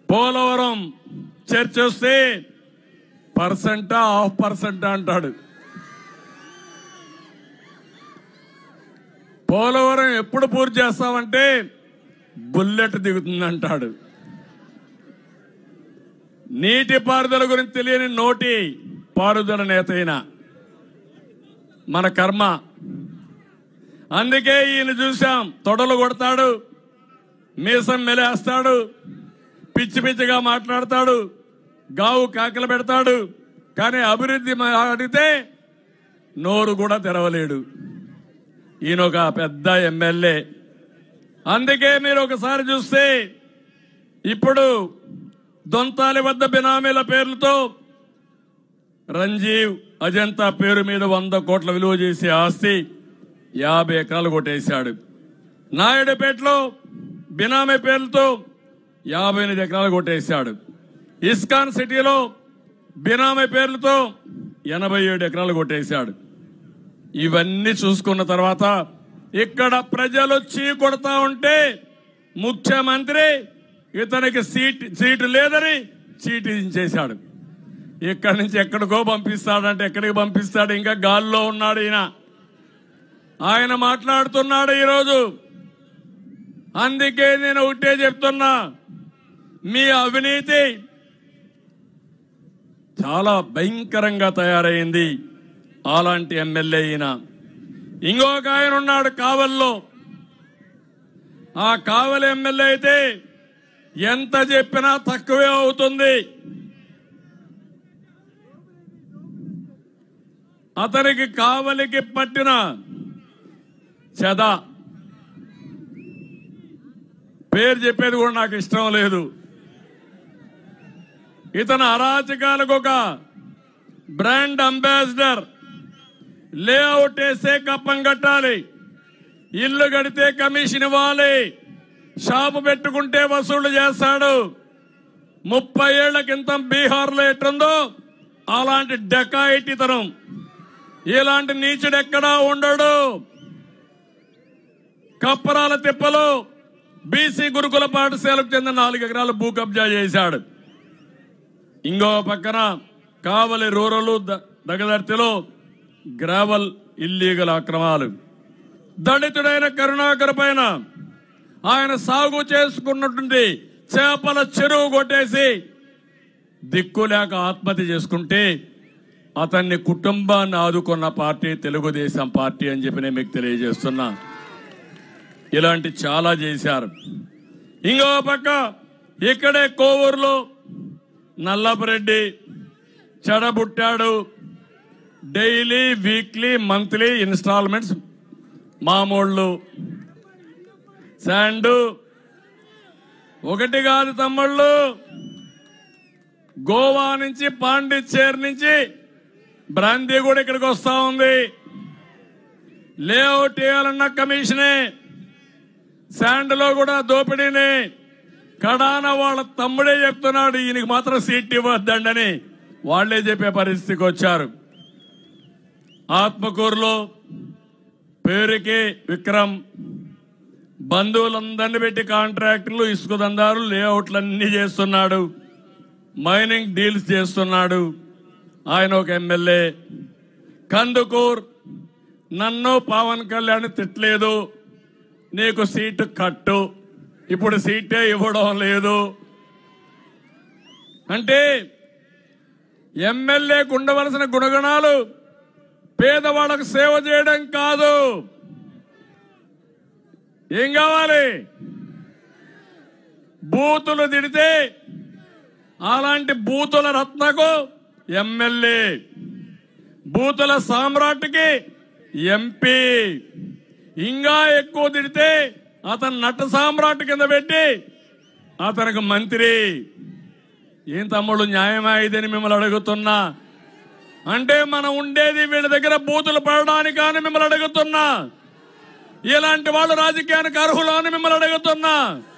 పోలవరం చర్చ వస్తే పర్సెంటా హాఫ్ పర్సెంటా అంటాడు పోలవరం ఎప్పుడు పూర్తి చేస్తామంటే బుల్లెట్ దిగుతుందంటాడు నీటి పారుదల గురించి తెలియని నోటి పారుదల నేత అయిన మన కర్మ అందుకే ఈయన చూశాం తొడలు కొడతాడు మీసం మెలేస్తాడు పిచ్చి పిచ్చిగా మాట్లాడతాడు గావు కాకలు పెడతాడు కానీ అభివృద్ధి మా- అడిగితే నోరు కూడా తెరవలేడు ఈయన ఒక పెద్ద ఎమ్మెల్యే అందుకే మీరు ఒకసారి చూస్తే ఇప్పుడు దొంతాలి వద్ద బినామీల పేర్లతో రంజీవ్ అజంతా పేరు మీద వంద కోట్ల విలువ చేసే ఆస్తి యాభై ఎకరాలు కొట్టేశాడు నాయుడుపేటలో బినామీ పేర్లతో యాభై ఎనిమిది ఎకరాలు కొట్టేశాడు ఇస్కాన్ సిటీలో బినామీ పేర్లతో ఎనభై ఏడు ఎకరాలు కొట్టేశాడు ఇవన్నీ చూసుకున్న తర్వాత ఇక్కడ ప్రజలు చీ కొడతా ఉంటే ముఖ్యమంత్రి ఇతనికి సీట్ సీటు లేదని చీటి చేశాడు ఇక్కడి నుంచి ఎక్కడికో పంపిస్తాడంటే ఎక్కడికి పంపిస్తాడు ఇంకా గాల్లో ఉన్నాడు ఈయన ఆయన మాట్లాడుతున్నాడు ఈరోజు అందుకే నేను ఒకటే చెప్తున్నా మీ అవినీతి చాలా భయంకరంగా తయారైంది అలాంటి ఎమ్మెల్యే ఈయన ఇంకొక ఆయన ఉన్నాడు కావల్లో ఆ కావలి ఎమ్మెల్యే అయితే ఎంత చెప్పినా తక్కువే అవుతుంది అతనికి కావలికి పట్టిన చెద పేరు చెప్పేది కూడా నాకు ఇష్టం లేదు ఇతను అరాచకాలకు ఒక బ్రాండ్ అంబాసిడర్ లేఅవుట్ వేస్తే కప్పం కట్టాలి ఇల్లు కడితే కమిషన్ ఇవ్వాలి షాపు పెట్టుకుంటే వసూలు చేస్తాడు ముప్పై ఏళ్ల క్రితం బీహార్లో ఎట్టుందో అలాంటి డెకాయిటితనం ఇలాంటి నీచుడు ఎక్కడా ఉండడు కప్పరాల తిప్పలు బీసీ గురుకుల పాఠశాలకు చెందిన నాలుగు ఎకరాలు భూ కబ్జా చేశాడు ఇంకో పక్కన కావలి రూరల్ ద- దగదర్తిలో గ్రావల్ ఇల్లీగల్ అక్రమాలు దళితుడైన కరుణాకర్ పైన ఆయన సాగు చేసుకున్నటువంటి చేపల చెరువు కొట్టేసి దిక్కు లేక ఆత్మహత్య చేసుకుంటే అతన్ని కుటుంబాన్ని ఆదుకున్న పార్టీ తెలుగుదేశం పార్టీ అని చెప్పి నేను మీకు తెలియజేస్తున్నా ఇలాంటి చాలా చేశారు ఇంకో పక్క ఇక్కడే కోవూరులో నల్లపరెడ్డి చెడబుట్టాడు డైలీ వీక్లీ మంత్లీ ఇన్స్టాల్మెంట్స్ మామూళ్ళు శాండు ఒకటి కాదు తమ్ముళ్ళు గోవా నుంచి పాండిచ్చేరి నుంచి బ్రాందీ కూడా ఇక్కడికి వస్తా ఉంది లేఅవుట్ వేయాలన్న కమిషనే శాండ్లో కూడా దోపిడీనే కడాన వాళ్ళ తమ్ముడే చెప్తున్నాడు ఈయనకి మాత్రం సీట్ ఇవ్వద్దండని వాళ్లే చెప్పే పరిస్థితికి వచ్చారు ఆత్మకూరులో పేరుకి విక్రమ్ బంధువులందరినీ పెట్టి కాంట్రాక్టులు ఇసుక దందారు లేఅవుట్లన్నీ చేస్తున్నాడు మైనింగ్ డీల్స్ చేస్తున్నాడు ఆయన ఒక ఎమ్మెల్యే కందుకూర్ నన్ను పవన్ కళ్యాణ్ తిట్టలేదు నీకు సీటు కట్టు ఇప్పుడు సీటే ఇవ్వడం లేదు అంటే ఎమ్మెల్యేకు ఉండవలసిన గుణగణాలు పేదవాళ్ళకు సేవ చేయడం కాదు ఏం కావాలి బూతులు తిడితే అలాంటి బూతుల రత్నకు ఎమ్మెల్యే బూతుల సామ్రాట్కి ఎంపీ ఇంకా ఎక్కువ తిడితే అతను నట సామ్రాట్ కింద పెట్టి అతనికి మంత్రి ఏం తమ్ముడు న్యాయమా ఇదని మిమ్మల్ని అడుగుతున్నా అంటే మనం ఉండేది వీళ్ళ దగ్గర బూతులు పడడానికి అని మిమ్మల్ని అడుగుతున్నా ఇలాంటి వాళ్ళు రాజకీయానికి అర్హులు అని మిమ్మల్ని అడుగుతున్నా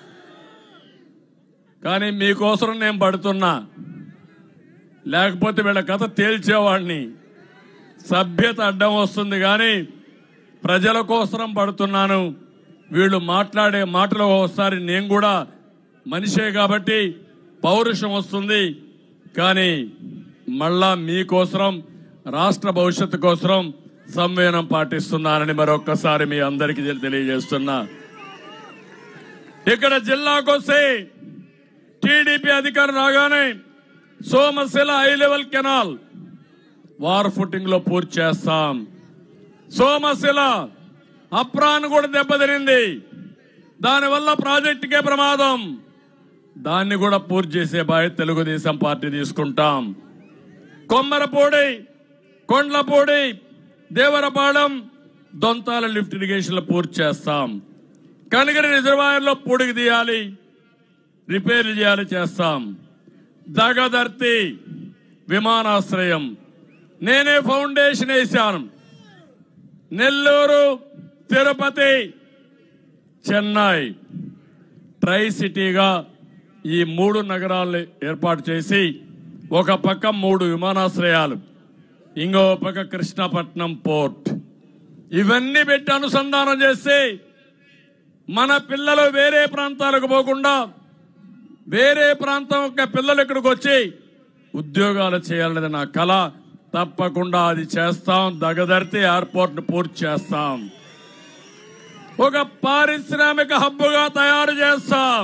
కానీ మీకోసం నేను పడుతున్నా లేకపోతే వీళ్ళ కథ తేల్చేవాడిని సభ్యత అడ్డం వస్తుంది కానీ ప్రజల కోసం పడుతున్నాను వీళ్ళు మాట్లాడే మాటలు ఒకసారి నేను కూడా మనిషే కాబట్టి పౌరుషం వస్తుంది కానీ మళ్ళా మీకోసరం రాష్ట్ర భవిష్యత్తు కోసం సంవేదనం పాటిస్తున్నానని మరొక్కసారి మీ అందరికీ తెలి- తెలియజేస్తున్నా ఇక్కడ జిల్లాకు వస్తే టీడీపీ అధికారం రాగానే Somasila high level canal war footing లో పూర్తి చేస్తాం సోమశిల అప్రాన్ కూడా దెబ్బతినింది దానివల్ల ప్రాజెక్టుకే ప్రమాదం దాన్ని కూడా పూర్తి చేసే బాధ్యత తెలుగుదేశం పార్టీ తీసుకుంటాం కొమ్మరపూడి కొండ్లపూడి దేవరపాలెం దొంతాల లిఫ్ట్ ఇరిగేషన్లు పూర్తి చేస్తాం కనగరి రిజర్వాయర్లో పూడికి తీయాలి రిపేర్లు చేయాలి చేస్తాం దగదర్తి విమానాశ్రయం నేనే ఫౌండేషన్ వేశాను నెల్లూరు తిరుపతి చెన్నై ట్రై సిటీగా ఈ మూడు నగరాలు ఏర్పాటు చేసి ఒక పక్క మూడు విమానాశ్రయాలు ఇంకో పక్క కృష్ణపట్నం పోర్ట్ ఇవన్నీ పెట్టి అనుసంధానం చేసి మన పిల్లలు వేరే ప్రాంతాలకు పోకుండా వేరే ప్రాంతం యొక్క పిల్లలు ఇక్కడికి వచ్చి ఉద్యోగాలు చేయాలనేది నా కళ తప్పకుండా అది చేస్తాం దగదర్తి ఎయిర్పోర్ట్ పూర్తి చేస్తాం ఒక పారిశ్రామిక హబ్బుగా తయారు చేస్తాం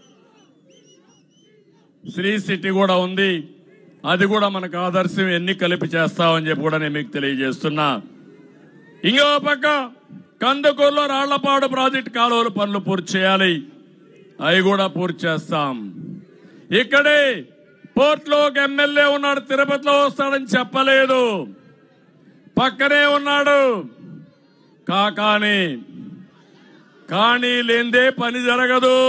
శ్రీ సిటీ కూడా ఉంది అది కూడా మనకు ఆదర్శం ఎన్ని కలిపి చేస్తామని చెప్పి కూడా నేను మీకు తెలియజేస్తున్నా ఇంకో పక్క కందుకూరులో రాళ్లపాడు ప్రాజెక్ట్ కాలువల పనులు పూర్తి చేయాలి అవి కూడా పూర్తి చేస్తాం ఇక్కడే పోర్ట్లో ఒక ఎమ్మెల్యే ఉన్నాడు తిరుపతిలో వస్తాడని చెప్పలేదు పక్కనే ఉన్నాడు కాకాని కానీ లేందే పని జరగదు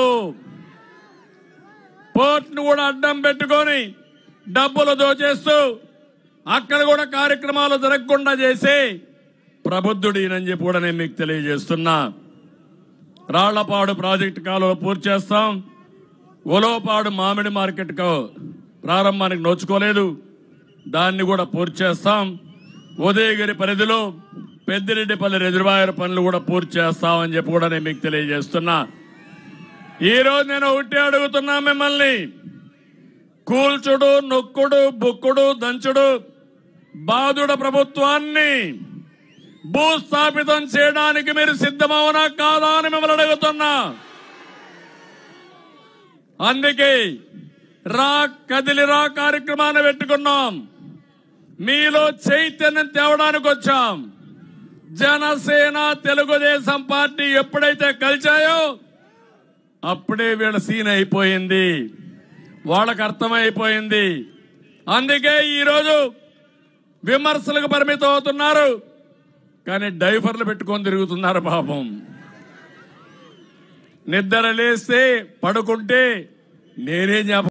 పోర్ట్ను కూడా అడ్డం పెట్టుకొని డబ్బులు దోచేస్తూ అక్కడ కూడా కార్యక్రమాలు జరగకుండా చేసి ప్రబుద్ధుడు ఈయనని చెప్పి కూడా నేను మీకు తెలియజేస్తున్నా రాళ్లపాడు ప్రాజెక్టు కాలువ పూర్తి చేస్తాం ఉలవపాడు మామిడి మార్కెట్ ప్రారంభానికి నోచుకోలేదు దాన్ని కూడా పూర్తి చేస్తాం ఉదయగిరి పరిధిలో పెద్దిరెడ్డిపల్లి రిజర్వాయర్ పనులు కూడా పూర్తి చేస్తామని చెప్పి కూడా నేను మీకు తెలియజేస్తున్నా ఈ రోజు నేను ఒకటి అడుగుతున్నా మిమ్మల్ని కూల్చుడు నొక్కుడు బుక్కుడు దంచుడు బాధుడ ప్రభుత్వాన్ని భూస్థాపితం చేయడానికి మీరు సిద్ధమవునా కాదా అని మిమ్మల్ని అడుగుతున్నా అందుకే రా కదిలిరా కార్యక్రమాన్ని పెట్టుకున్నాం మీలో చైతన్యం తేవడానికి వచ్చాం జనసేన తెలుగుదేశం పార్టీ ఎప్పుడైతే కలిచాయో అప్పుడే వీళ్ళ సీన్ అయిపోయింది వాళ్ళకి అర్థమైపోయింది అందుకే ఈరోజు విమర్శలకు పరిమితం అవుతున్నారు కానీ డైఫర్లు పెట్టుకొని తిరుగుతున్నారు పాపం నిద్ర లేస్తే పడుకుంటే నేనే జ్ఞాపకం